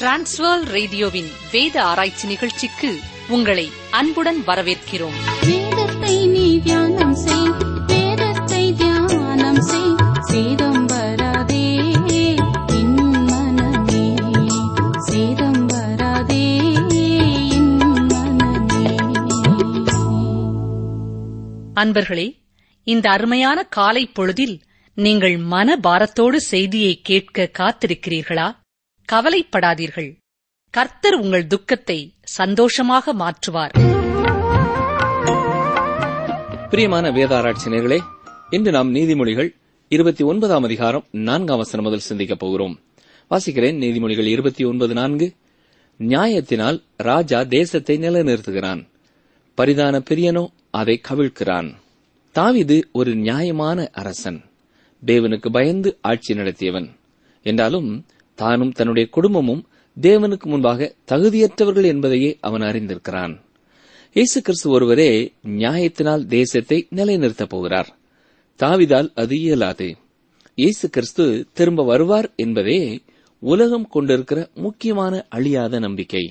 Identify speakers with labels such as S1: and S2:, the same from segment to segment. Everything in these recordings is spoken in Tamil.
S1: டிரான்ஸ்வர் ரேடியோவின் வேத ஆராய்ச்சி நிகழ்ச்சிக்கு உங்களை அன்புடன் வரவேற்கிறோம்
S2: வேதத்தை நீ தியானம் செய் வேதத்தை தியானம் செய் சேதம் வராதே என் மனமே சேதம் வராதே என் மனமே
S1: அன்பர்களே இந்த அருமையான காலை பொழுதில் நீங்கள் மன பாரத்தோடு செய்தியை கேட்க காத்திருக்கிறீர்களா கவலைப்படாதீர்கள் கர்த்தர் உங்கள் துக்கத்தை சந்தோஷமாக மாற்றுவார்
S3: பிரியமான வேதாராய்ச்சினர்களே இன்று நாம் நீதிமொழிகள் இருபத்தி ஒன்பதாம் அதிகாரம் நான்காம் வசனம் முதல் சிந்திக்கப் போகிறோம் வாசிக்கிறேன் நீதிமொழிகள் இருபத்தி ஒன்பது நான்கு நியாயத்தினால் ராஜா தேசத்தை நிலைநிறுத்துகிறான் பரிதான பிரியனோ அதை கவிழ்க்கிறான் தாவிது ஒரு நியாயமான அரசன் தேவனுக்கு பயந்து ஆட்சி நடத்தியவன் என்றாலும் தானும் தன்னுடைய குடும்பமும் தேவனுக்கு முன்பாக தகுதியற்றவர்கள் என்பதையே அவன் அறிந்திருக்கிறான் இயேசு கிறிஸ்து ஒருவரே நியாயத்தினால் தேசத்தை நிலைநிறுத்தப் போகிறார் தாவிதால் அது இயலாது இயேசு கிறிஸ்து திரும்ப வருவார் என்பதே உலகம் கொண்டிருக்கிற முக்கியமான அழியாத நம்பிக்கை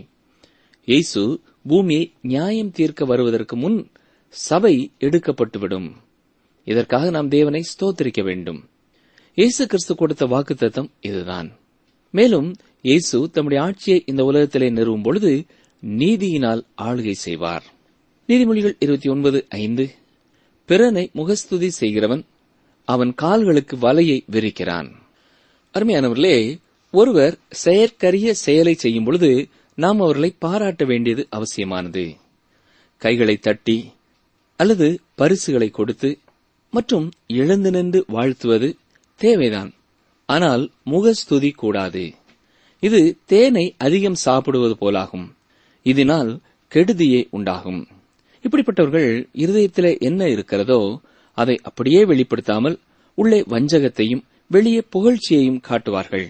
S3: இயேசு பூமியை நியாயம் தீர்க்க வருவதற்கு முன் சபை எடுக்கப்பட்டுவிடும் இதற்காக நாம் தேவனை ஸ்தோத்திரிக்க வேண்டும் இயேசு கிறிஸ்து கொடுத்த வாக்குத்தத்தம் இதுதான் மேலும் இயேசு தம்முடைய ஆட்சியை இந்த உலகத்திலே நிறுவும் பொழுது நீதியினால் ஆளுகை செய்வார் நீதிமொழிகள் இருபத்தி ஒன்பது ஐந்து பிறனை முகஸ்துதி செய்கிறவன் அவன் கால்களுக்கு வலையை விரிக்கிறான் அருமையானவர்களே ஒருவர் செயற்கரிய செயலை செய்யும் பொழுது நாம் அவர்களை பாராட்ட வேண்டியது அவசியமானது கைகளை தட்டி அல்லது பரிசுகளை கொடுத்து மற்றும் எழுந்து நின்று வாழ்த்துவது தேவைதான் ஆனால் முகஸ்துதி கூடாது இது தேனை அதிகம் சாப்பிடுவது போலாகும் இதனால் கெடுதியே உண்டாகும் இப்படிப்பட்டவர்கள் இருதயத்திலே என்ன இருக்கிறதோ அதை அப்படியே வெளிப்படுத்தாமல் உள்ளே வஞ்சகத்தையும் வெளியே புகழ்ச்சியையும் காட்டுவார்கள்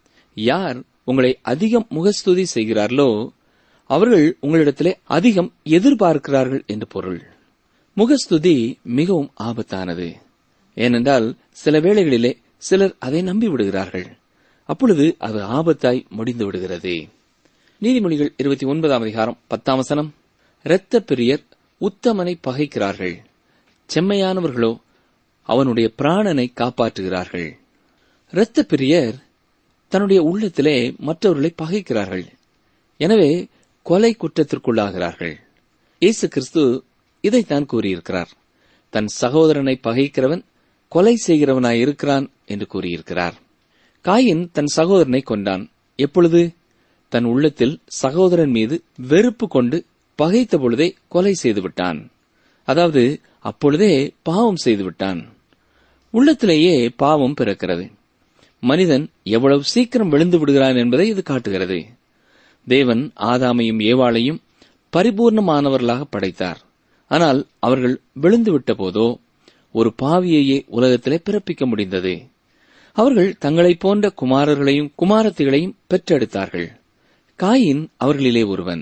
S3: யார் உங்களை அதிகம் முகஸ்துதி செய்கிறார்களோ அவர்கள் உங்களிடத்திலே அதிகம் எதிர்பார்க்கிறார்கள் என்று பொருள் முகஸ்துதி மிகவும் ஆபத்தானது ஏனென்றால் சில வேளைகளிலே சிலர் அதை நம்பி விடுகிறார்கள் அப்பொழுது அது ஆபத்தாய் முடிந்து விடுகிறது நீதிமொழிகள் இருபத்தி ஒன்பதாம் அதிகாரம் பத்தாம் வசனம் இரத்த பிரியர் உத்தமனை பகைக்கிறார்கள் செம்மையானவர்களோ அவனுடைய பிராணனை காப்பாற்றுகிறார்கள் இரத்த பிரியர் தன்னுடைய உள்ளத்திலே மற்றவர்களை பகைக்கிறார்கள் எனவே கொலை குற்றத்திற்குள்ளாகிறார்கள் இயேசு கிறிஸ்து இதைத்தான் கூறியிருக்கிறார் தன் சகோதரனை பகைக்கிறவன் கொலை செய்கிறவனாய் இருக்கிறான் என்று கூறியிருக்கிறார் காயின் தன் சகோதரனை கொண்டான் எப்பொழுது தன் உள்ளத்தில் சகோதரன் மீது வெறுப்பு கொண்டு பகைத்த பொழுதே கொலை செய்து விட்டான் அதாவது அப்பொழுதே பாவம் செய்து விட்டான் உள்ளத்திலேயே பாவம் பிறக்கிறது மனிதன் எவ்வளவு சீக்கிரம் விழுந்து விடுகிறான் என்பதை இது காட்டுகிறது தேவன் ஆதாமையும் ஏவாளையும் பரிபூர்ணமானவர்களாக படைத்தார் ஆனால் அவர்கள் விழுந்து விட்ட போதோ ஒரு பாவியையே உலகத்திலே பிறப்பிக்க முடிந்தது அவர்கள் தங்களைப் போன்ற குமாரர்களையும் குமாரத்திகளையும் பெற்றெடுத்தார்கள் காயின் அவர்களிலே ஒருவன்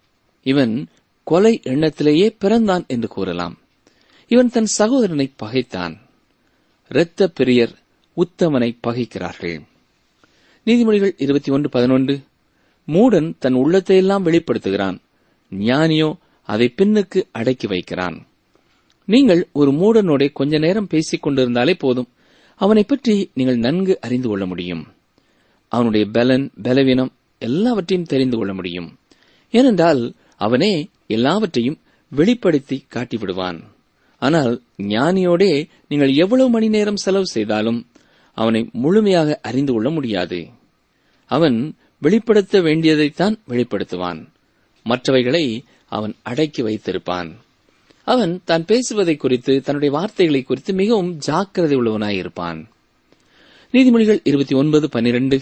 S3: இவன் கொலை எண்ணத்திலேயே பிறந்தான் என்று கூறலாம் இவன் தன் சகோதரனை பகைத்தான் இரத்த பிரியர் உத்தமனை பகைக்கிறார்கள் நீதிமொழிகள் இருபத்தி ஒன்று பதினொன்று மூடன் தன் உள்ளத்தையெல்லாம் வெளிப்படுத்துகிறான் ஞானியோ அதை பின்னுக்கு அடக்கி வைக்கிறான் நீங்கள் ஒரு மூடனோட கொஞ்ச நேரம் பேசிக் கொண்டிருந்தாலே போதும் அவனை பற்றி நீங்கள் நன்கு அறிந்து கொள்ள முடியும் அவனுடைய பலன் பலவீனம் எல்லாவற்றையும் தெரிந்து கொள்ள முடியும் ஏனென்றால் அவனே எல்லாவற்றையும் வெளிப்படுத்தி காட்டிவிடுவான் ஆனால் ஞானியோடே நீங்கள் எவ்வளவு மணி நேரம் செலவு செய்தாலும் அவனை முழுமையாக அறிந்து கொள்ள முடியாது அவன் வெளிப்படுத்த வேண்டியதைத்தான் வெளிப்படுத்துவான் மற்றவைகளை அவன் அடக்கி வைத்திருப்பான் அவன் தான் பேசுவதை குறித்து தன்னுடைய வார்த்தைகளை குறித்து மிகவும் ஜாக்கிரதை உள்ளவனாயிருப்பான் நீதிமொழிகள் இருபத்தி ஒன்பது பன்னிரண்டு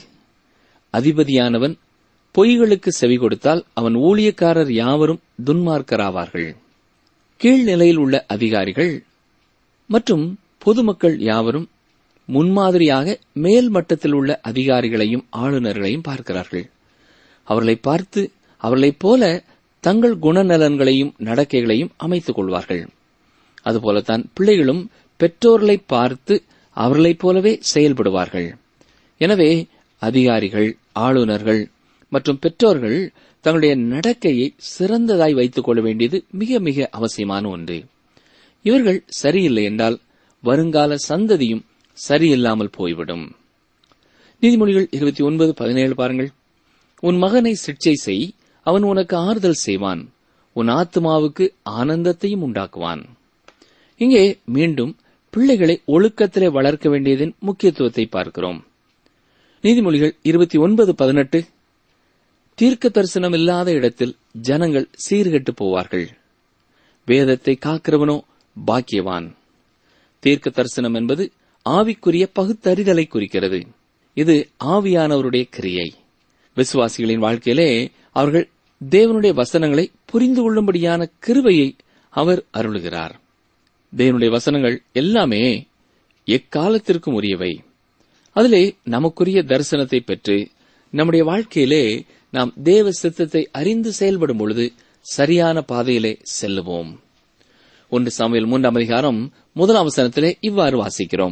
S3: அதிபதியானவன் பொய்களுக்கு செவி கொடுத்தால் அவன் ஊழியக்காரர் யாவரும் துன்மார்க்கராவார்கள் கீழ்நிலையில் உள்ள அதிகாரிகள் மற்றும் பொதுமக்கள் யாவரும் முன்மாதிரியாக மேல் மட்டத்தில் உள்ள அதிகாரிகளையும் ஆளுநர்களையும் பார்க்கிறார்கள் அவர்களை பார்த்து அவர்களைப் போல தங்கள் குணநலன்களையும் நடக்கைகளையும் அமைத்துக் கொள்வார்கள் அதுபோலத்தான் பிள்ளைகளும் பெற்றோர்களை பார்த்து அவர்களைப் போலவே செயல்படுவார்கள் எனவே அதிகாரிகள் ஆளுநர்கள் மற்றும் பெற்றோர்கள் தங்களுடைய நடக்கையை சிறந்ததாய் வைத்துக் கொள்ள வேண்டியது மிக மிக அவசியமான ஒன்று இவர்கள் சரியில்லை என்றால் வருங்கால சந்ததியும் சரியில்லாமல் போய்விடும் நீதிமொழிகள் இருபத்தி ஒன்பது பதினேழு பாருங்கள் உன் மகனை சிக்ஷை செய் அவன் உனக்கு ஆறுதல் செய்வான் உன் ஆத்மாவுக்கு ஆனந்தத்தையும் உண்டாக்குவான் இங்கே மீண்டும் பிள்ளைகளை ஒழுக்கத்திலே வளர்க்க வேண்டியதன் முக்கியத்துவத்தை பார்க்கிறோம் நீதிமொழிகள் இருபத்தி ஒன்பது பதினெட்டு தீர்க்க தரிசனம் இல்லாத இடத்தில் ஜனங்கள் சீர்கெட்டு போவார்கள் வேதத்தை காக்கிறவனோ பாக்கியவான் தீர்க்க தரிசனம் என்பது ஆவிக்குரிய பகுத்தறிதலை குறிக்கிறது இது ஆவியானவருடைய கிரியை விசுவாசிகளின் வாழ்க்கையிலே அவர்கள் தேவனுடைய வசனங்களை புரிந்து கொள்ளும்படியான கிருபையை அவர் அருளுகிறார் தேவனுடைய வசனங்கள் எல்லாமே எக்காலத்திற்கும் உரியவை அதிலே நமக்குரிய தரிசனத்தை பெற்று நம்முடைய வாழ்க்கையிலே நாம் தேவ சித்தத்தை அறிந்து செயல்படும் பொழுது சரியான பாதையிலே செல்லுவோம் ஒன்று சாமுவேல் மூன்றாம் அதிகாரம் முதலாம் வசனத்திலே இவ்வாறு வாசிக்கிறோம்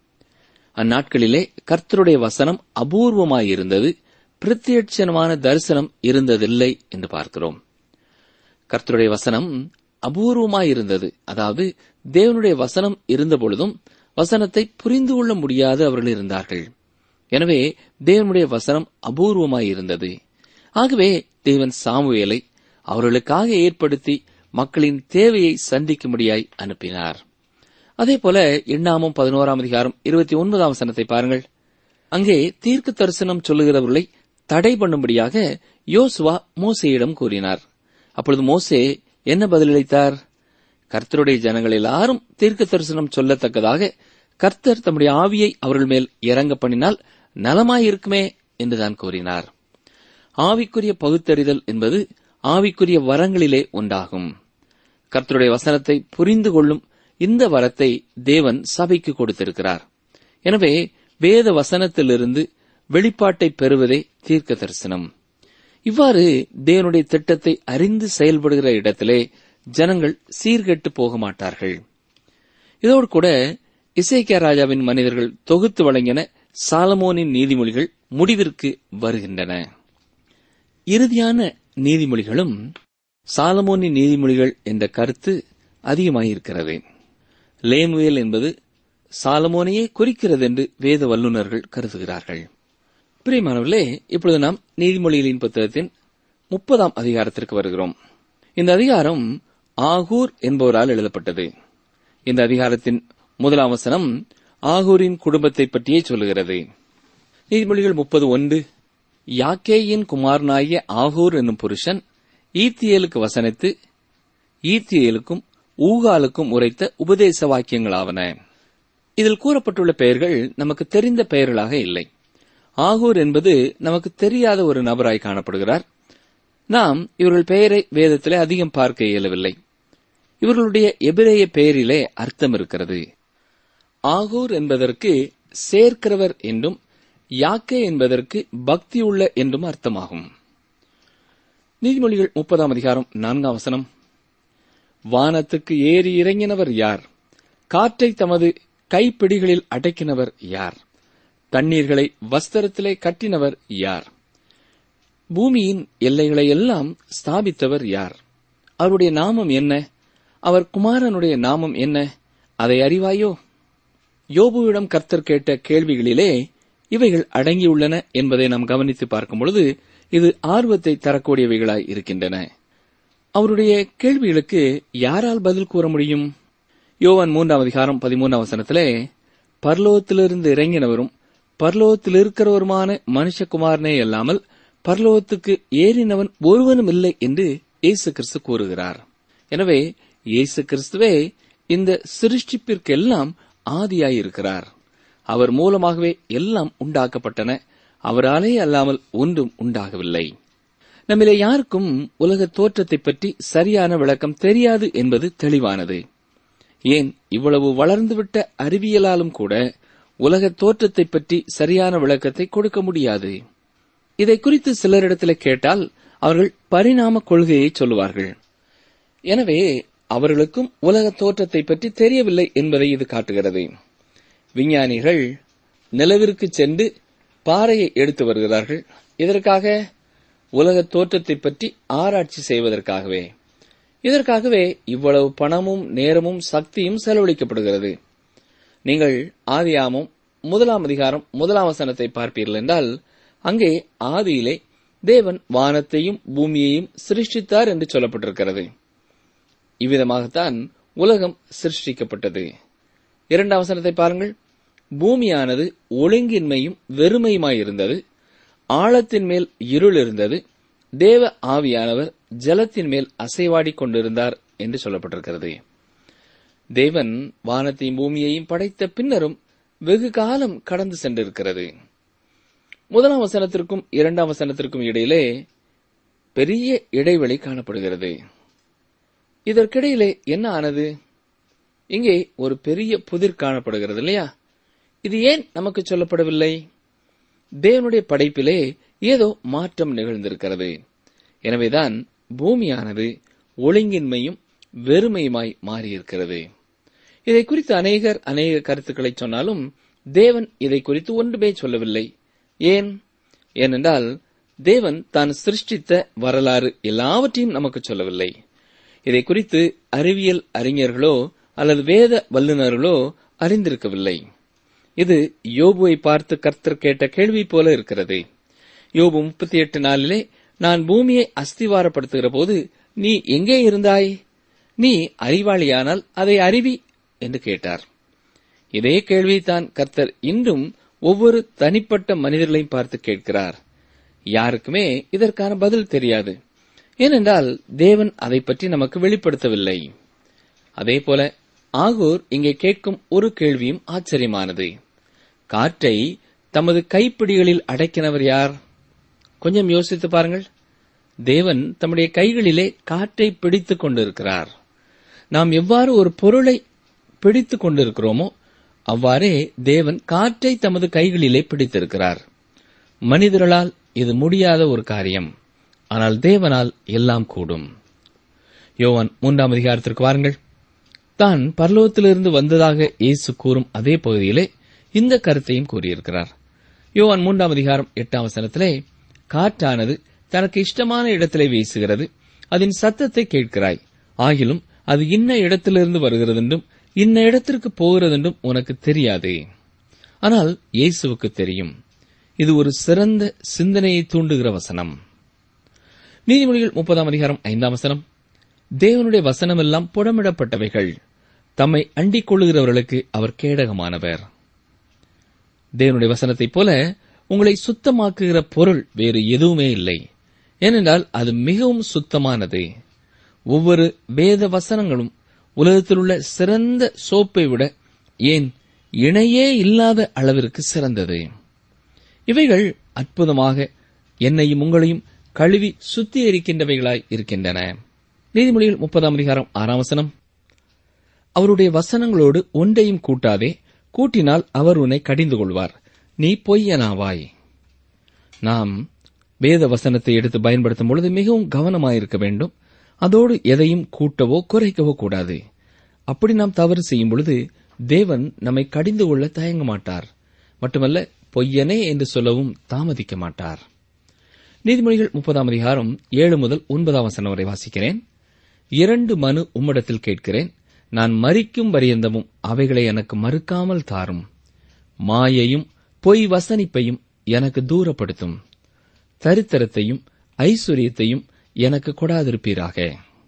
S3: அந்நாட்களிலே கர்த்தருடைய வசனம் அபூர்வமாயிருந்தது பிரத்யட்சணமான தரிசனம் இருந்ததில்லை என்று பார்க்கிறோம் கர்த்தருடைய வசனம் அபூர்வமாயிருந்தது அதாவது தேவனுடைய வசனம் இருந்த பொழுதும் வசனத்தை புரிந்து கொள்ள முடியாது அவர்கள் இருந்தார்கள் எனவே தேவனுடைய வசனம் அபூர்வமாயிருந்தது ஆகவே தேவன் சாமுவேலை அவர்களுக்காக ஏற்படுத்தி மக்களின் தேவையை சந்திக்கும்படியாய் அனுப்பினார் அதே போல எண்ணாமும் பதினோராம் அதிகாரம் இருபத்தி ஒன்பதாம் வசனத்தை பாருங்கள் அங்கே தீர்க்க தரிசனம் சொல்லுகிறவர்களை தடை பண்ணும்படியாக யோசுவா மோசேயிடம் கூறினார் அப்பொழுது மோசே என்ன பதிலளித்தார் கர்த்தருடைய ஜனங்கள் எல்லாரும் தீர்க்க தரிசனம் சொல்லத்தக்கதாக கர்த்தர் தம்முடைய ஆவியை அவர்கள் மேல் இறங்க பண்ணினால் நலமாயிருக்குமே என்றுதான் கூறினார் ஆவிக்குரிய பகுத்தறிதல் என்பது ஆவிக்குரிய வரங்களிலே உண்டாகும் கர்த்தருடைய வசனத்தை புரிந்து கொள்ளும் இந்த வரத்தை தேவன் சபைக்கு கொடுத்திருக்கிறார் எனவே வேத வசனத்திலிருந்து வெளிப்பாட்டை பெறுவதே தீர்க்க தரிசனம் இவ்வாறு தேவனுடைய திட்டத்தை அறிந்து செயல்படுகிற இடத்திலே ஜனங்கள் சீர்கெட்டு போக மாட்டார்கள் இதோடு கூட இசைக்கியா ராஜாவின் மனிதர்கள் தொகுத்து வழங்கின சாலமோனின் நீதிமொழிகள் முடிவிற்கு வருகின்றன இறுதியான நீதிமொழிகளும் சாலமோனின் நீதிமொழிகள் என்ற கருத்து அதிகமாயிருக்கிறது லேமுவேல் என்பது சாலமோனையே குறிக்கிறது என்று வேத வல்லுநர்கள் கருதுகிறார்கள் பிரியமானவர்களே இப்பொழுது நாம் நீதிமொழிகளின் புத்தகத்தின் முப்பதாம் அதிகாரத்திற்கு வருகிறோம் இந்த அதிகாரம் ஆகூர் என்பவரால் எழுதப்பட்டது இந்த அதிகாரத்தின் முதலாம் வசனம் ஆகூரின் குடும்பத்தை பற்றியே சொல்லுகிறது நீதிமொழிகள் முப்பது ஒன்று யாக்கேயின் குமாரனாகிய ஆகூர் என்னும் புருஷன் ஈத்தியேலுக்கு வசனித்து ஈத்தியேலுக்கும் ஊகாலுக்கும் உரைத்த உபதேச வாக்கியங்களாவன இதில் கூறப்பட்டுள்ள பெயர்கள் நமக்கு தெரிந்த பெயர்களாக இல்லை ஆகூர் என்பது நமக்கு தெரியாத ஒரு நபராய் காணப்படுகிறார் நாம் இவர்கள் பெயரை வேதத்திலே அதிகம் பார்க்க இயலவில்லை இவர்களுடைய எபிரேய பெயரிலே அர்த்தம் இருக்கிறது ஆகூர் என்பதற்கு சேர்க்கிறவர் என்றும் யாக்கே என்பதற்கு பக்தியுள்ள என்றும் அர்த்தமாகும் நீதிமொழிகள் முப்பதாம் அதிகாரம் நான்காம் வசனம் வானத்துக்கு ஏறி இறங்கினவர் யார் காற்றை தமது கைப்பிடிகளில் அடக்கினவர் யார் தண்ணீர்களை வஸ்திரத்திலே கட்டினவர் யார் பூமியின் எல்லைகளை எல்லாம் ஸ்தாபித்தவர் யார் அவருடைய நாமம் என்ன அவர் குமாரனுடைய நாமம் என்ன அதை அறிவாயோ யோபுவிடம் கர்த்தர் கேட்ட கேள்விகளிலே இவைகள் அடங்கியுள்ளன என்பதை நாம் கவனித்து பார்க்கும் பொழுது இது ஆர்வத்தை தரக்கூடியவைகளாய் இருக்கின்றன அவருடைய கேள்விகளுக்கு யாரால் பதில் கூற முடியும் யோவான் மூன்றாம் அதிகாரம் பதிமூன்றாம் வசனத்திலே பர்லோகத்திலிருந்து இறங்கினவரும் பர்லோகத்தில் இருக்கிறவருமான மனுஷகுமாரனே அல்லாமல் பர்லோகத்துக்கு ஏறினவன் ஒருவனும் இல்லை என்று இயேசு கிறிஸ்து கூறுகிறார் எனவே இயேசு கிறிஸ்துவே இந்த சிருஷ்டிப்பிற்கெல்லாம் ஆதியாயிருக்கிறார் அவர் மூலமாகவே எல்லாம் உண்டாக்கப்பட்டன அவராலே அல்லாமல் ஒன்றும் உண்டாகவில்லை நம்மிலே யாருக்கும் உலக தோற்றத்தை பற்றி சரியான விளக்கம் தெரியாது என்பது தெளிவானது ஏன் இவ்வளவு வளர்ந்துவிட்ட அறிவியலாலும் கூட உலக தோற்றத்தை பற்றி சரியான விளக்கத்தை கொடுக்க முடியாது இதை குறித்து சிலரிடத்தில் கேட்டால் அவர்கள் பரிணாம கொள்கையை சொல்லுவார்கள் எனவே அவர்களுக்கும் உலக தோற்றத்தை பற்றி தெரியவில்லை என்பதை இது காட்டுகிறது விஞ்ஞானிகள் நிலவிற்கு சென்று பாறையை எடுத்து வருகிறார்கள் இதற்காக உலக தோற்றத்தை பற்றி ஆராய்ச்சி செய்வதற்காகவே இதற்காகவே இவ்வளவு பணமும் நேரமும் சக்தியும் செலவழிக்கப்படுகிறது நீங்கள் ஆதியாமம் முதலாம் அதிகாரம் முதலாம் வசனத்தை பார்ப்பீர்கள் என்றால் அங்கே ஆதியிலே தேவன் வானத்தையும் பூமியையும் சிருஷ்டித்தார் என்று சொல்லப்பட்டிருக்கிறது இவ்விதமாகத்தான் உலகம் சிருஷ்டிக்கப்பட்டது இரண்டாம் வசனத்தை பாருங்கள் பூமியானது ஒழுங்கின்மையும் வெறுமையுமாயிருந்தது ஆழத்தின் மேல் இருள் இருந்தது தேவ ஆவியானவர் ஜலத்தின் மேல் அசைவாடிக் கொண்டிருந்தார் என்று சொல்லப்பட்டிருக்கிறது தேவன் வானத்தையும் பூமியையும் படைத்த பின்னரும் வெகு காலம் கடந்து சென்றிருக்கிறது முதலாம் வசனத்திற்கும் இரண்டாம் வசனத்திற்கும் இடையிலே பெரிய இடைவெளி காணப்படுகிறது இதற்கிடையிலே என்ன ஆனது இங்கே ஒரு பெரிய புதிர் காணப்படுகிறது இல்லையா இது ஏன் நமக்கு சொல்லப்படவில்லை தேவனுடைய படைப்பிலே ஏதோ மாற்றம் நிகழ்ந்திருக்கிறது எனவேதான் பூமியானது ஒழுங்கின்மையும் வெறுமையுமாய் மாறியிருக்கிறது இதை குறித்து அநேகர் அநேக கருத்துக்களை சொன்னாலும் தேவன் இதை குறித்து ஒன்றுமே சொல்லவில்லை ஏன் ஏனென்றால் தேவன் தான் சிருஷ்டித்த வரலாறு எல்லாவற்றையும் நமக்கு சொல்லவில்லை இதை குறித்து அறிவியல் அறிஞர்களோ அல்லது வேத வல்லுநர்களோ அறிந்திருக்கவில்லை இது யோபுவை பார்த்து கர்த்தர் கேட்ட கேள்வி போல இருக்கிறது யோபு முப்பத்தி எட்டு நாளிலே நான் பூமியை அஸ்திவாரப்படுத்துகிற போது நீ எங்கே இருந்தாய் நீ அறிவாளியானால் அதை அறிவி என்று கேட்டார் இதே கேள்விதான் கர்த்தர் இன்றும் ஒவ்வொரு தனிப்பட்ட மனிதர்களையும் பார்த்து கேட்கிறார் யாருக்குமே இதற்கான பதில் தெரியாது ஏனென்றால் தேவன் அதை பற்றி நமக்கு வெளிப்படுத்தவில்லை அதே போல ஆகூர் இங்கே கேட்கும் ஒரு கேள்வியும் ஆச்சரியமானது காற்றை தமது கைப்பிடிகளில் அடக்கினவர் யார் கொஞ்சம் யோசித்து பாருங்கள் தேவன் தம்முடைய கைகளிலே காற்றை பிடித்துக் கொண்டிருக்கிறார் நாம் எவ்வாறு ஒரு பொருளை பிடித்துக் கொண்டிருக்கிறோமோ அவ்வாறே தேவன் காற்றை தமது கைகளிலே பிடித்திருக்கிறார் மனிதர்களால் இது முடியாத ஒரு காரியம் ஆனால் தேவனால் எல்லாம் கூடும் யோவான் மூன்றாம் அதிகாரத்திற்கு வாருங்கள் தான் பரலோகத்திலிருந்து வந்ததாக இயேசு கூறும் அதே பகுதியிலே இந்த கருத்தையும் கூறியிருக்கிறார் யோவான் மூன்றாம் அதிகாரம் எட்டாம் வசனத்திலே காற்றானது தனக்கு இஷ்டமான இடத்திலே வீசுகிறது அதன் சத்தத்தை கேட்கிறாய் ஆகிலும் அது இன்ன இடத்திலிருந்து வருகிறதென்றும் இன்ன இடத்திற்கு போகிறதென்றும் உனக்கு தெரியாது ஆனால் இயேசுவுக்கு தெரியும் இது ஒரு சிறந்த சிந்தனையை தூண்டுகிற வசனம் நீதிமொழிகள் முப்பதாம் அதிகாரம் ஐந்தாம் வசனம் தேவனுடைய வசனமெல்லாம் புடமிடப்பட்டவைகள் தம்மை அண்டிக் கொள்ளுகிறவர்களுக்கு அவர் கேடகமானவர் தேவனுடைய வசனத்தைப் போல உங்களை சுத்தமாக்குகிற பொருள் வேறு எதுவுமே இல்லை ஏனென்றால் அது மிகவும் சுத்தமானது ஒவ்வொரு வேத வசனங்களும் உலகத்தில் உள்ள சிறந்த சோப்பை விட ஏன் இணையே இல்லாத அளவிற்கு சிறந்தது இவைகள் அற்புதமாக என்னையும் உங்களையும் கழுவி சுத்திகரிக்கின்றவைகளாய் இருக்கின்றன நீதிமொழிகள் முப்பதாம் அதிகாரம் ஆறாம் வசனம் அவருடைய வசனங்களோடு ஒன்றையும் கூட்டாதே கூட்டினால் அவர் உன்னை கடிந்து கொள்வார் நீ பொய்யனாவாய் நாம் வேத வசனத்தை எடுத்து பயன்படுத்தும் பொழுது மிகவும் கவனமாயிருக்க வேண்டும் அதோடு எதையும் கூட்டவோ குறைக்கவோ கூடாது அப்படி நாம் தவறு செய்யும் பொழுது தேவன் நம்மை கடிந்து கொள்ள தயங்க மாட்டார் மட்டுமல்ல பொய்யனே என்று சொல்லவும் தாமதிக்க மாட்டார் நீதிமொழிகள் முப்பதாம் அதிகாரம் ஏழு முதல் ஒன்பதாம் வசனம் வரை வாசிக்கிறேன் இரண்டு மனு உம்மிடத்தில் கேட்கிறேன் நான் மறிக்கும் பரியந்தமும் அவைகளை எனக்கு மறுக்காமல் தாரும் மாயையும் பொய் வசனிப்பையும் எனக்கு தூரப்படுத்தும் தரித்திரத்தையும் ஐஸ்வர்யத்தையும் எனக்கு கொடாதிருப்பீராக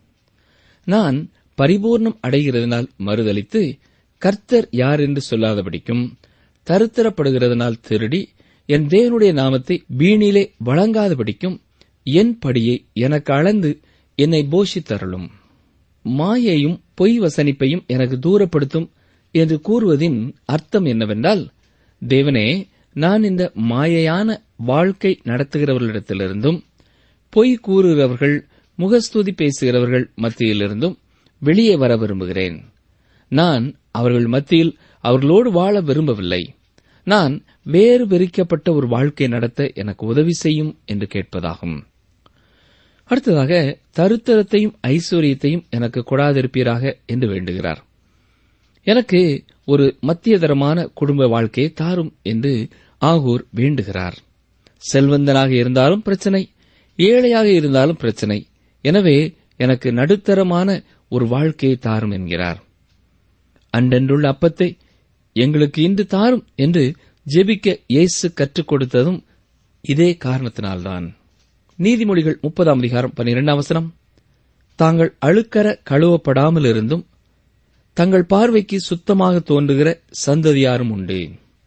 S3: நான் பரிபூர்ணம் அடைகிறதுனால் மறுதலித்து கர்த்தர் யார் என்று சொல்லாதபடிக்கும் தரித்திரப்படுகிறதுனால் திருடி என் தேவனுடைய நாமத்தை வீணிலே வழங்காதபடிக்கும் என் படியை எனக்கு அளந்து என்னை போஷித்தருளும் மாயையும் பொய் வசனிப்பையும் எனக்கு தூரப்படுத்தும் என்று கூறுவதின் அர்த்தம் என்னவென்றால் தேவனே நான் இந்த மாயையான வாழ்க்கை நடத்துகிறவர்களிடத்திலிருந்தும் பொய் கூறுகிறவர்கள் முகஸ்துதி பேசுகிறவர்கள் மத்தியிலிருந்தும் வெளியே வர விரும்புகிறேன் நான் அவர்கள் மத்தியில் அவர்களோடு வாழ விரும்பவில்லை நான் வேறு வெறிக்கப்பட்ட ஒரு வாழ்க்கை நடத்த எனக்கு உதவி செய்யும் என்று கேட்பதாகும் அடுத்ததாக தருத்தரத்தையும் ஐஸ்வர்யத்தையும் எனக்கு கொடாதிருப்பீராக என்று வேண்டுகிறார் எனக்கு ஒரு மத்தியதரமான குடும்ப வாழ்க்கையை தாரும் என்று ஆகூர் வேண்டுகிறார் செல்வந்தனாக இருந்தாலும் பிரச்சனை ஏழையாக இருந்தாலும் பிரச்சனை எனவே எனக்கு நடுத்தரமான ஒரு வாழ்க்கையை தாரும் என்கிறார் அன்றென்றுள்ள அப்பத்தை எங்களுக்கு இன்று தாரும் என்று ஜெபிக்க இயேசு கற்றுக் கொடுத்ததும் இதே காரணத்தினால்தான் நீதிமொழிகள் முப்பதாம் அதிகாரம் பன்னிரெண்டாம் வசனம் தாங்கள் அழுக்கற கழுவப்படாமல் இருந்தும் தங்கள் பார்வைக்கு சுத்தமாக தோன்றுகிற சந்ததியாரும் உண்டு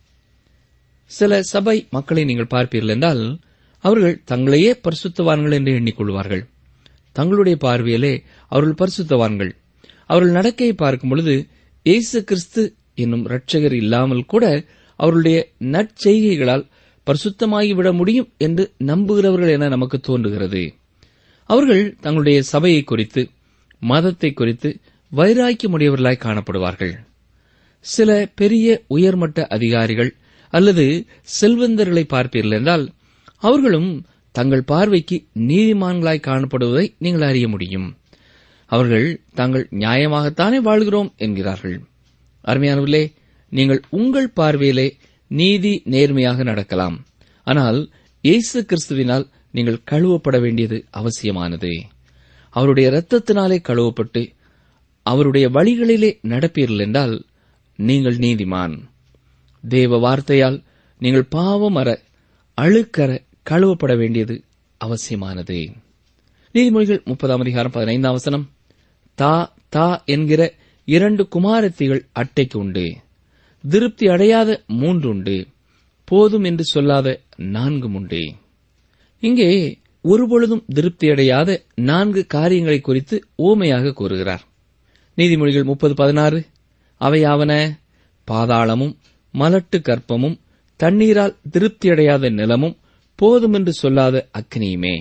S3: சில சபை மக்களை நீங்கள் பார்ப்பீர்கள் என்றால் அவர்கள் தங்களையே பரிசுத்தவான்கள் என்று எண்ணிக்கொள்வார்கள் தங்களுடைய பார்வையிலே அவர்கள் பரிசுத்தவான்கள் அவர்கள் நடக்கையை பார்க்கும் பொழுது இயேசு கிறிஸ்து என்னும் இரட்சகர் இல்லாமல் கூட அவர்களுடைய நற்செய்கைகளால் பரிசுத்தமாகிவிட முடியும் என்று நம்புகிறவர்கள் என நமக்கு தோன்றுகிறது அவர்கள் தங்களுடைய சபையை குறித்து மதத்தை குறித்து வைராக்கியமுடையவர்களாய் காணப்படுவார்கள் சில பெரிய உயர்மட்ட அதிகாரிகள் அல்லது செல்வந்தர்களை பார்ப்பீர்கள் என்றால் அவர்களும் தங்கள் பார்வைக்கு நீதிமான்களாய் காணப்படுவதை நீங்கள் அறிய முடியும் அவர்கள் தாங்கள் நியாயமாகத்தானே வாழ்கிறோம் என்கிறார்கள் அருமையானவர்களே நீங்கள் உங்கள் பார்வையிலே நீதி நேர்மையாக நடக்கலாம் ஆனால் இயேசு கிறிஸ்துவினால் நீங்கள் கழுவப்பட வேண்டியது அவசியமானது அவருடைய இரத்தத்தினாலே கழுவப்பட்டு அவருடைய வழிகளிலே நடப்பீர்கள் என்றால் நீங்கள் நீதிமான் தேவ வார்த்தையால் நீங்கள் பாவம் அற அழுக்கற கழுவப்பட வேண்டியது அவசியமானது நீதிமொழிகள் முப்பதாம் அதிகாரம் பதினைந்தாம் வசனம் தா தா என்கிற இரண்டு குமாரத்திகள் அட்டைக்கு உண்டு திருப்தி அடையாத மூன்று உண்டு போதும் என்று சொல்லாத நான்கும் உண்டு இங்கே ஒருபொழுதும் திருப்தி அடையாத நான்கு காரியங்களை குறித்து ஓமையாக கூறுகிறார் நீதிமொழிகள் முப்பது பதினாறு அவையாவன பாதாளமும் மலட்டு கற்பமும் தண்ணீரால் திருப்தியடையாத நிலமும் போதுமென்று சொல்லாத அக்னியுமே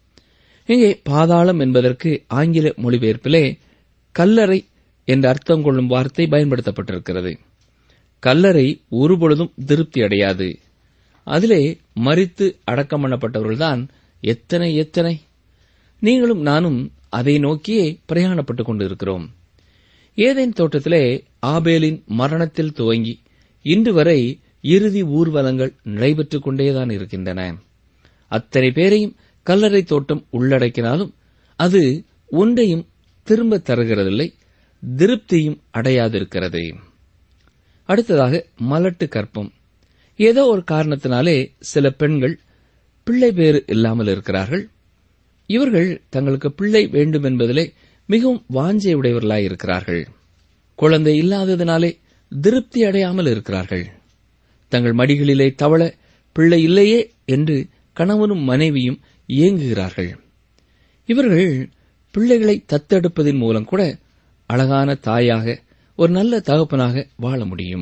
S3: இங்கே பாதாளம் என்பதற்கு ஆங்கில மொழிபெயர்ப்பிலே கல்லறை என்ற அர்த்தம் கொள்ளும் வார்த்தை பயன்படுத்தப்பட்டிருக்கிறது கல்லறை ஒருபொழுதும் திருப்தி அடையாது அதிலே மறித்து அடக்கம் பண்ணப்பட்டவர்கள்தான் எத்தனை எத்தனை நீங்களும் நானும் அதை நோக்கியே பிரயாணப்பட்டுக் கொண்டிருக்கிறோம் ஏதேன் தோட்டத்திலே ஆபேலின் மரணத்தில் துவங்கி இன்று வரை இறுதி ஊர்வலங்கள் நடைபெற்றுக் கொண்டேதான் இருக்கின்றன அத்தனை பேரையும் கல்லறை தோட்டம் உள்ளடக்கினாலும் அது ஒன்றையும் திரும்ப தருகிறதில்லை திருப்தியும் அடையாதிருக்கிறது அடுத்ததாக மலட்டு கற்பம் ஏதோ ஒரு காரணத்தினாலே சில பெண்கள் பிள்ளை பேறு இல்லாமல் இருக்கிறார்கள் இவர்கள் தங்களுக்கு பிள்ளை வேண்டும் என்பதிலே மிகவும் வாஞ்சை உடையவர்களாய் இருக்கிறார்கள் குழந்தை இல்லாததினாலே திருப்தி அடையாமல் இருக்கிறார்கள் தங்கள் மடிகளிலே தவள பிள்ளை இல்லையே என்று கணவனும் மனைவியும் ஏங்குகிறார்கள் இவர்கள் பிள்ளைகளை தத்தெடுப்பதன் மூலம் கூட அழகான தாயாக ஒரு நல்ல தகப்பனாக வாழ முடியும்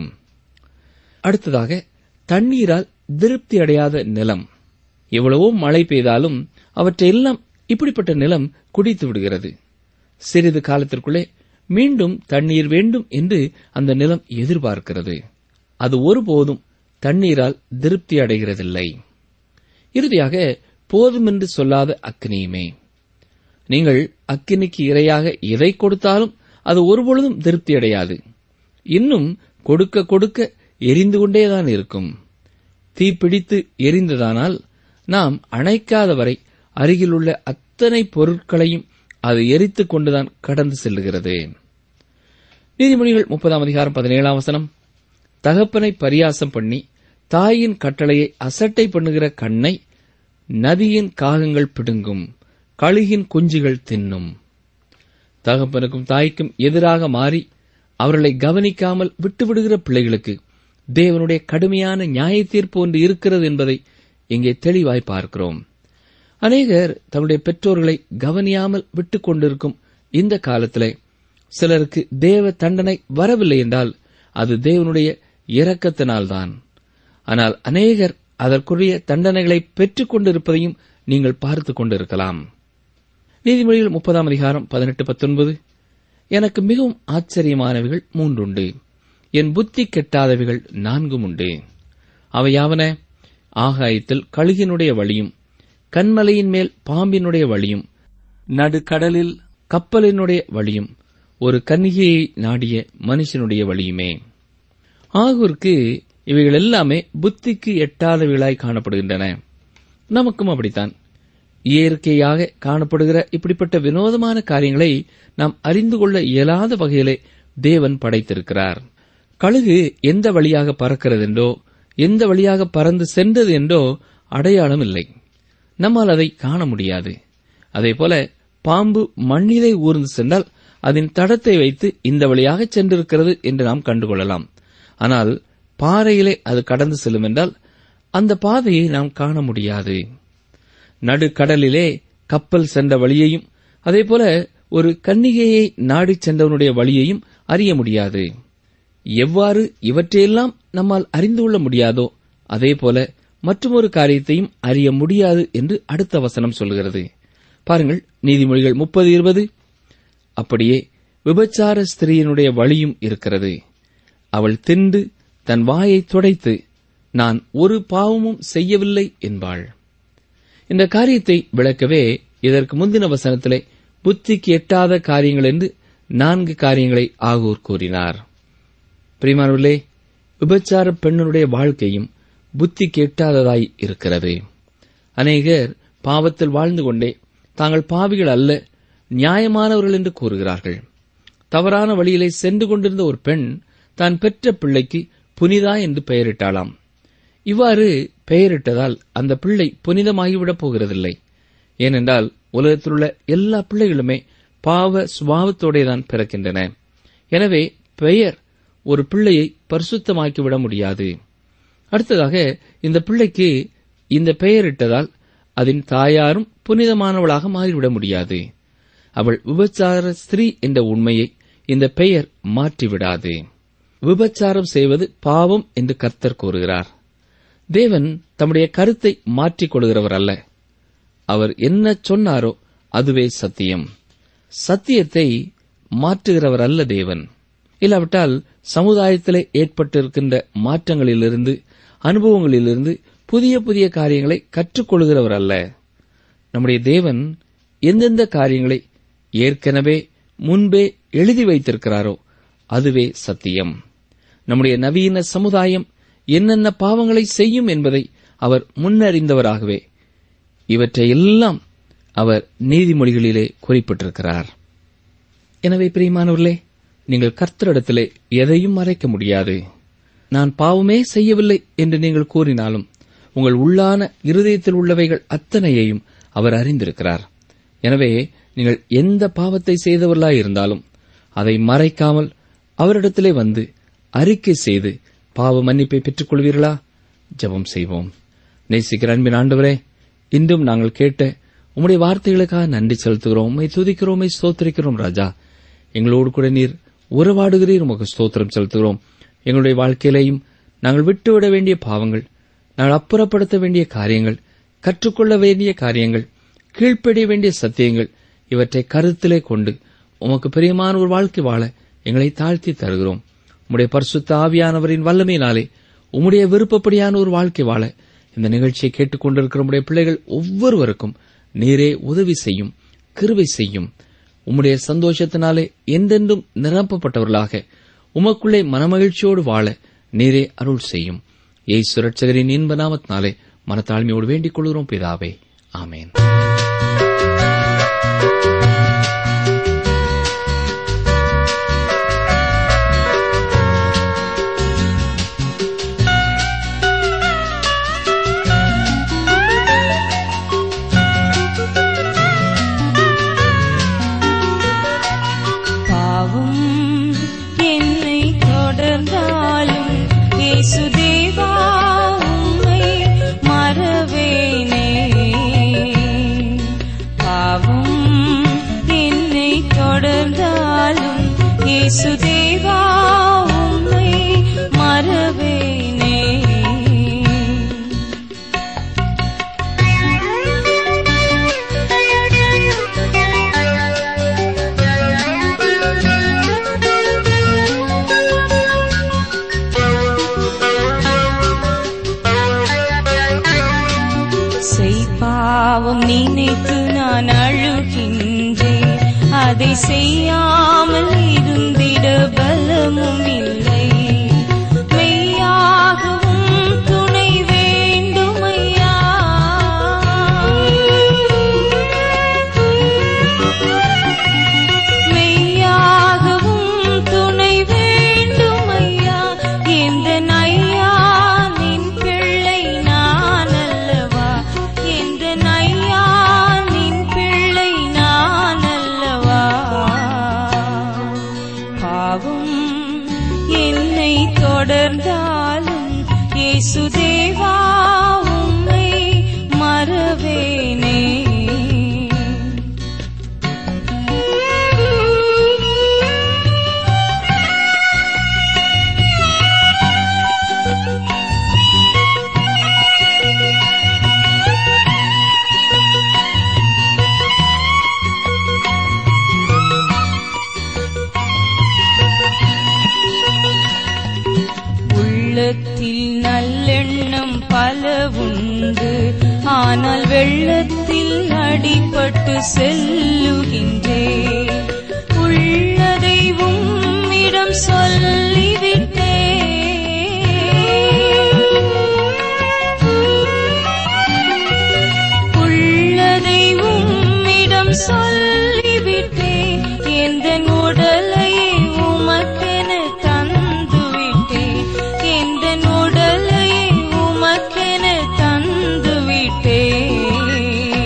S3: அடுத்ததாக தண்ணீரால் திருப்தி அடையாத நிலம் எவ்வளவோ மழை பெய்தாலும் அவற்றையெல்லாம் இப்படிப்பட்ட நிலம் குடித்து விடுகிறது சிறிது காலத்திற்குள்ளே மீண்டும் தண்ணீர் வேண்டும் என்று அந்த நிலம் எதிர்பார்க்கிறது அது ஒருபோதும் தண்ணீரால் திருப்தி அடைகிறதில்லை இறுதியாக போதுமென்று சொல்லாத அக்னியுமே நீங்கள் அக்கினிக்கு இரையாக எதை கொடுத்தாலும் அது ஒருபொழுதும் திருப்தி அடையாது இன்னும் கொடுக்க கொடுக்க எரிந்து கொண்டேதான் இருக்கும் தீப்பிடித்து எரிந்ததானால் நாம் அணைக்காத வரை அருகிலுள்ள அத்தனை பொருட்களையும் அது எரித்துக் கொண்டுதான் கடந்து செல்லுகிறது நீதிமொழிகள் முப்பதாம் அதிகாரம் பதினேழாம் வசனம் தகப்பனை பரியாசம் பண்ணி தாயின் கட்டளையை அசட்டை பண்ணுகிற கண்ணை நதியின் காகங்கள் பிடுங்கும் கழுகின் குஞ்சுகள் தின்னும் தகப்பனுக்கும் தாய்க்கும் எதிராக மாறி அவர்களை கவனிக்காமல் விட்டுவிடுகிற பிள்ளைகளுக்கு தேவனுடைய கடுமையான நியாய தீர்ப்பு ஒன்று இருக்கிறது என்பதை இங்கே தெளிவாய் பார்க்கிறோம் அநேகர் தங்களுடைய பெற்றோர்களை கவனியாமல் விட்டுக் கொண்டிருக்கும் இந்த காலத்திலே சிலருக்கு தேவ தண்டனை வரவில்லை என்றால் அது தேவனுடைய இரக்கத்தினால்தான் ஆனால் அநேகர் அதற்குரிய தண்டனைகளை பெற்றுக் கொண்டிருப்பதையும் நீங்கள் பார்த்துக் கொண்டிருக்கலாம் நீதிமொழிகள் முப்பதாம் அதிகாரம் பதினெட்டு பத்தொன்பது எனக்கு மிகவும் ஆச்சரியமானவைகள் மூன்றுண்டு என் புத்தி கெட்டாதவைகள் நான்கும் உண்டு அவையாவன ஆகாயத்தில் கழுகினுடைய வழியும் கண்மலையின் மேல் பாம்பினுடைய வழியும் நடுக்கடலில் கப்பலினுடைய வழியும் ஒரு கன்னிகையை நாடிய மனுஷனுடைய வழியுமே ஆகூருக்கு இவைகள் எல்லாமே புத்திக்கு எட்டாதவைகளாய் காணப்படுகின்றன நமக்கும் அப்படித்தான் இயற்கையாக காணப்படுகிற இப்படிப்பட்ட வினோதமான காரியங்களை நாம் அறிந்து கொள்ள இயலாத வகையிலே தேவன் படைத்திருக்கிறார் கழுகு எந்த வழியாக பறக்கிறது என்றோ எந்த வழியாக பறந்து சென்றது என்றோ அடையாளம் இல்லை நம்மால் அதை காண முடியாது அதேபோல பாம்பு மண்ணிலே ஊர்ந்து சென்றால் அதன் தடத்தை வைத்து இந்த வழியாக சென்றிருக்கிறது என்று நாம் கண்டுகொள்ளலாம் ஆனால் பாறையிலே அது கடந்து செல்லும் என்றால் அந்த பாதையை நாம் காண முடியாது நடுக்கடலிலே கப்பல் சென்ற வழியையும் அதேபோல ஒரு கன்னிகையை நாடிச் சென்றவனுடைய வழியையும் அறிய முடியாது எவ்வாறு இவற்றையெல்லாம் நம்மால் அறிந்து கொள்ள முடியாதோ அதேபோல மற்றொரு காரியத்தையும் அறிய முடியாது என்று அடுத்த வசனம் சொல்கிறது பாருங்கள் நீதிமொழிகள் முப்பது இருபது அப்படியே விபச்சார ஸ்திரீயினுடைய வழியும் இருக்கிறது அவள் திண்டு தன் வாயை துடைத்து நான் ஒரு பாவமும் செய்யவில்லை என்பாள் இந்த காரியத்தை விளக்கவே இதற்கு முந்தின வசனத்திலே புத்திக்கு எட்டாத காரியங்கள் என்று நான்கு காரியங்களை ஆகூர் கூறினார் பிரிமானவர்களே விபச்சார பெண்ணுடைய வாழ்க்கையும் புத்திக்கு எட்டாததாய் இருக்கிறது அநேகர் பாவத்தில் வாழ்ந்து கொண்டே தாங்கள் பாவிகள் அல்ல நியாயமானவர்கள் என்று கூறுகிறார்கள் தவறான வழியிலே சென்று கொண்டிருந்த ஒரு பெண் தான் பெற்ற பிள்ளைக்கு புனிதா என்று பெயரிட்டாளாம் இவ்வாறு பெயரிட்டதால் அந்த பிள்ளை புனிதமாகிவிடப் போகிறதில்லை ஏனென்றால் உலகத்தில் உள்ள எல்லா பிள்ளைகளுமே பாவ சுபாவத்தோடேதான் பிறக்கின்றன எனவே பெயர் ஒரு பிள்ளையை பரிசுத்தமாக்கிவிட முடியாது அடுத்ததாக இந்த பிள்ளைக்கு இந்த பெயரிட்டதால் அதன் தாயாரும் புனிதமானவளாக மாறிவிட முடியாது அவள் விபச்சார ஸ்திரீ என்ற உண்மையை இந்த பெயர் மாற்றிவிடாது விபச்சாரம் செய்வது பாவம் என்று கர்த்தர் கூறுகிறார் தேவன் தம்முடைய கருத்தை மாற்றிக் கொள்கிறவர் அல்ல அவர் என்ன சொன்னாரோ அதுவே சத்தியம் சத்தியத்தை மாற்றுகிறவர் அல்ல தேவன் இல்லாவிட்டால் சமுதாயத்திலே ஏற்பட்டிருக்கின்ற மாற்றங்களிலிருந்து அனுபவங்களிலிருந்து புதிய புதிய காரியங்களை கற்றுக்கொள்கிறவர் அல்ல நம்முடைய தேவன் எந்தெந்த காரியங்களை ஏற்கனவே முன்பே எழுதி வைத்திருக்கிறாரோ அதுவே சத்தியம் நம்முடைய நவீன சமுதாயம் என்னென்ன பாவங்களை செய்யும் என்பதை அவர் முன்னறிந்தவராகவே இவற்றையெல்லாம் அவர் நீதிமொழிகளிலே குறிப்பிட்டிருக்கிறார் எனவே பிரியமானவர்களே நீங்கள் கர்த்தரிடத்திலே எதையும் மறைக்க முடியாது நான் பாவமே செய்யவில்லை என்று நீங்கள் கூறினாலும் உங்கள் உள்ளான இருதயத்தில் உள்ளவைகள் அத்தனையையும் அவர் அறிந்திருக்கிறார் எனவே நீங்கள் எந்த பாவத்தை செய்தவர்களாய் இருந்தாலும் அதை மறைக்காமல் அவரிடத்திலே வந்து அறிக்கை செய்து பாவ மன்னிப்பை பெற்றுக் கொள்வீர்களா ஜெபம் செய்வோம் நேசிக்கிற அன்பின் ஆண்டவரே இன்றும் நாங்கள் கேட்ட உம்முடைய வார்த்தைகளுக்காக நன்றி செலுத்துகிறோம் உம்மை துதிக்கிறோம் உம்மை ஸ்தோத்திரிக்கிறோம் ராஜா எங்களோடு கூட நீர் உறவாடுகிறீர் உமக்கு ஸ்தோத்திரம் செலுத்துகிறோம் எங்களுடைய வாழ்க்கையிலேயும் நாங்கள் விட்டுவிட வேண்டிய பாவங்கள் நாங்கள் அப்புறப்படுத்த வேண்டிய காரியங்கள் கற்றுக்கொள்ள வேண்டிய காரியங்கள் கீழ்ப்படிய வேண்டிய சத்தியங்கள் இவற்றை கருத்திலே கொண்டு உமக்கு பிரியமான ஒரு வாழ்க்கை வாழ எங்களை தாழ்த்தி தருகிறோம் உம்முடைய பரிசுத்த ஆவியானவரின் வல்லமையினாலே உம்முடைய விருப்பப்படியான ஒரு வாழ்க்கை வாழ இந்த நிகழ்ச்சியை கேட்டுக்கொண்டிருக்கிற உம்முடைய பிள்ளைகள் ஒவ்வொருவருக்கும் நீரே உதவி செய்யும் கிருவை செய்யும் உம்முடைய சந்தோஷத்தினாலே என்றென்றும் நிரப்பப்பட்டவர்களாக உமக்குள்ளே மனமகிழ்ச்சியோடு வாழ நீரே அருள் செய்யும் ஏய் சுரட்சகரின் இன்ப நாமத்தினாலே மனத்தாழ்மையோடு வேண்டிக் கொள்கிறோம் பிதாவே ஆமேன்
S2: பாவம் என்னை தொடர்ந்தாலும் இயேசு தேவா உம்மை மறவேனே பாவம் என்னை தொடர்ந்தாலும் இயேசு தேவா உம்மை மறவேனே செய்பாவம் நினைத்து நான் அழுகின்றேன் அதை செய்யாமல் இருந்திட பலமும் இல்லை மெய்யாகவும் துணை வேண்டுமையா உண்டு ஆனால் வெள்ளத்தில் அடிபட்டு செல்லுகின்றேன் உள்ளதை உம்மிடம் சொல்லிவிட்டேன் உள்ளதை உம்மிடம் சொல்லிவிட்டேன் எந்த உடலை உமக்கென தந்துவிட்டேன் எந்த உடலை உமக்கென தந்துவிட்டேன்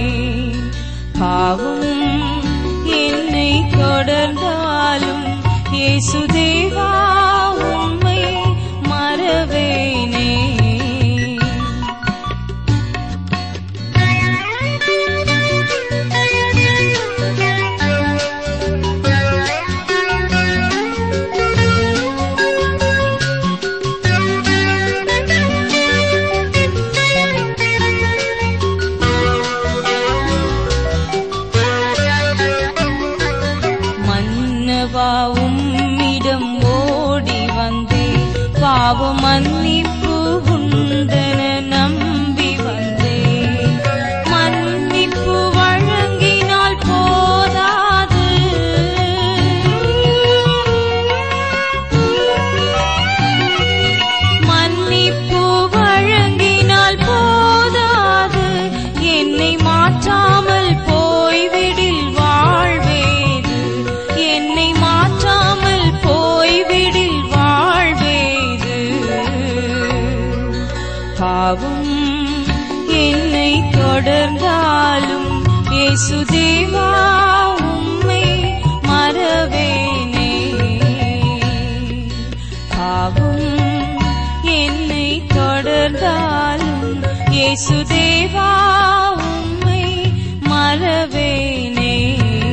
S2: பாவம் என்னை தொடர்ந்தாலும் இயேசுதேவா உம்மை மறவேனே மன்னவா உம்மிடம் ஓடி வந்தே பாவ மன்னிப்பு உண்டென நம்பி வந்தே மன்னிப்பு வழங்கினால் போதாது மன்னிப்பு வழங்கினால் போதாது என்னை மாற்றாமல் போய்விடில் வாழ்வேது என்னை மாற்றாமல் போய்விடில் வாழ்வேது பாவம் என்னை தொடர்ந்தாலும் இயேசுதேவா உம்மை மறவேனே பாவம் என்னை தொடர்ந்தாலும் இயேசுதேவா உம்மை மறவேனே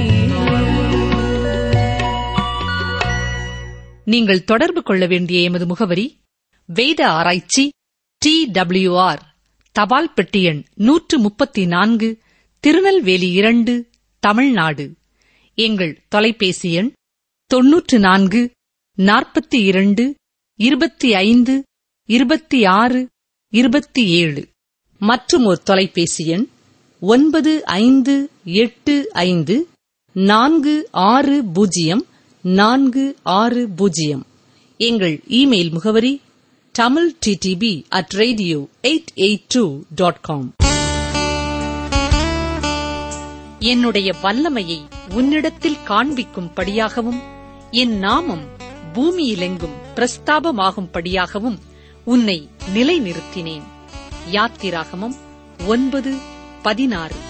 S1: நீங்கள் தொடர்பு கொள்ள வேண்டிய எமது முகவரி வேத ஆராய்ச்சி டி டபிள்யூஆர் தபால் பெட்டி எண் நூற்று முப்பத்தி நான்கு திருநெல்வேலி இரண்டு தமிழ்நாடு எங்கள் தொலைபேசி எண் தொன்னூற்று நான்கு நாற்பத்தி இரண்டு இருபத்தி ஐந்து இருபத்தி ஆறு இருபத்தி ஏழு மற்றும் ஒரு தொலைபேசி எண் ஒன்பது ஐந்து எட்டு ஐந்து நான்கு ஆறு பூஜ்ஜியம் நான்கு ஆறு பூஜ்ஜியம் எங்கள் இமெயில் முகவரி Tamil DTP at radio eight eight two dot com என்னுடைய வல்லமையை உன்னிடத்தில் காண்பிக்கும்படியாகவும் என் நாமம் பூமியிலெங்கும் பிரஸ்தாபமாகும்படியாகவும் உன்னை நிலைநிறுத்தினேன் யாத்திராகமம் ஒன்பது பதினாறு